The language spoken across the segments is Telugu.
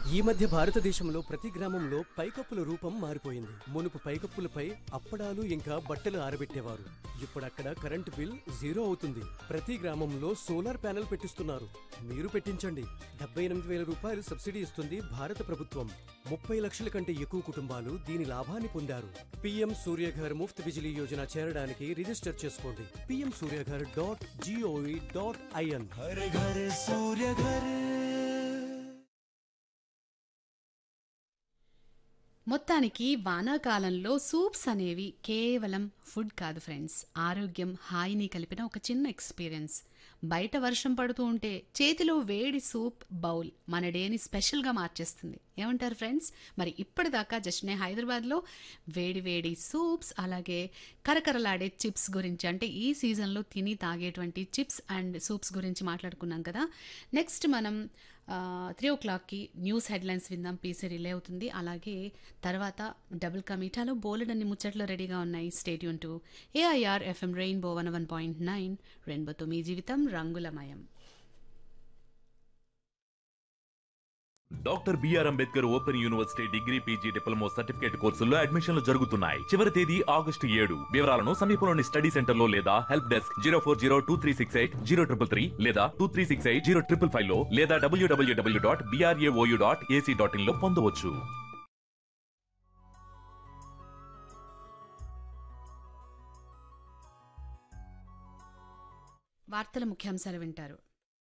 ఈ మధ్య భారతదేశంలో ప్రతి గ్రామంలో పైకప్పుల రూపం మారిపోయింది మునుపు పైకప్పులపై అప్పడాలు ఇంకా బట్టలు ఆరబెట్టేవారు ఇప్పుడు అక్కడ కరెంటు బిల్ జీరో అవుతుంది ప్రతి గ్రామంలో సోలార్ ప్యానెల్ పెట్టిస్తున్నారు మీరు పెట్టించండి డెబ్బై ఎనిమిది వేల రూపాయలు సబ్సిడీ ఇస్తుంది భారత ప్రభుత్వం ముప్పై లక్షల కంటే ఎక్కువ కుటుంబాలు దీని లాభాన్ని పొందారు పీఎం సూర్యఘర్ ముఫ్త్ బిజిలీ యోజన చేరడానికి రిజిస్టర్ చేసుకోండి PM Suryaghar dot G O V dot IN हर घर सूर्य घर మొత్తానికి వానాకాలంలో సూప్స్ అనేవి కేవలం ఫుడ్ కాదు ఫ్రెండ్స్ ఆరోగ్యం హాయిని కలిపిన ఒక చిన్న ఎక్స్పీరియన్స్ బయట వర్షం పడుతూ ఉంటే చేతిలో వేడి సూప్ బౌల్ మన డేని స్పెషల్గా మార్చేస్తుంది ఏమంటారు ఫ్రెండ్స్ మరి ఇప్పటిదాకా జస్ట్నే హైదరాబాద్లో వేడి వేడి సూప్స్ అలాగే కరకరలాడే చిప్స్ గురించి అంటే ఈ సీజన్లో తిని తాగేటువంటి చిప్స్ అండ్ సూప్స్ గురించి మాట్లాడుకున్నాం కదా నెక్స్ట్ మనం త్రీ ఓ క్లాక్కి న్యూస్ హెడ్లైన్స్ విందాం పీసీ రిలే అవుతుంది అలాగే తర్వాత డబుల్ కమీటాలో బోలెడన్ని ముచ్చట్లు రెడీగా ఉన్నాయి stay tuned to AIR FM rainbow one one point nine రెయిన్బోతో మీ జీవితం రంగులమయం doctor BR Ambedkar open university degree PG diploma certificate కోర్సుల్లో అడ్మిషన్లు జరుగుతున్నాయి చివరి తేదీ ఆగస్టు ఏడు వివరాలను సమీపంలోని స్టడీ సెంటర్ లో లేదా help desk zero four zero two three six eight zero triple three లేదా two three six eight zero triple five లో లేదా డబ్ల్యూడబ్ల్యూడబ్ల్యూ dot BRAOU dot ac dot in లో పొందవచ్చు వార్తల ముఖ్యాంశాలు వింటారు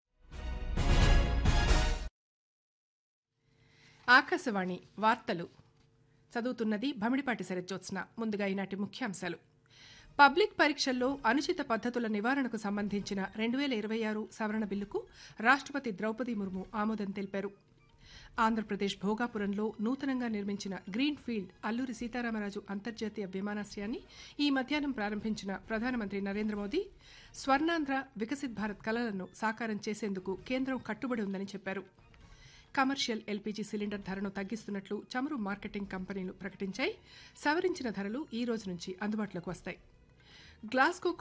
ఆకాశవాణి వార్తలు చదువుతున్నది భమిడిపాటి శరజ్జోత్స్న ముందుగా ఈనాటి ముఖ్యాంశాలు పబ్లిక్ పరీక్షల్లో అనుచిత పద్ధతుల నివారణకు సంబంధించిన రెండు వేల ఇరవై ఆరు సవరణ బిల్లుకు రాష్ట్రపతి ద్రౌపది ముర్ము ఆమోదం తెలిపారు ఆంధ్రప్రదేశ్ భోగాపురంలో నూతనంగా నిర్మించిన గ్రీన్ ఫీల్డ్ అల్లూరి సీతారామరాజు అంతర్జాతీయ విమానాశ్రయాన్ని ఈ మధ్యాహ్నం ప్రారంభించిన ప్రధానమంత్రి నరేంద్ర మోదీ స్వర్ణాంధ్ర వికసిత్ భారత్ కలలను సాకారం చేసేందుకు కేంద్రం కట్టుబడి ఉందని చెప్పారు కమర్షియల్ ఎల్పీజీ సిలిండర్ ధరను తగ్గిస్తున్నట్లు చమురు మార్కెటింగ్ కంపెనీలు ప్రకటించాయి సవరించిన ధరలు ఈ రోజు నుంచి అందుబాటులోకి వస్తాయి గ్లాస్గో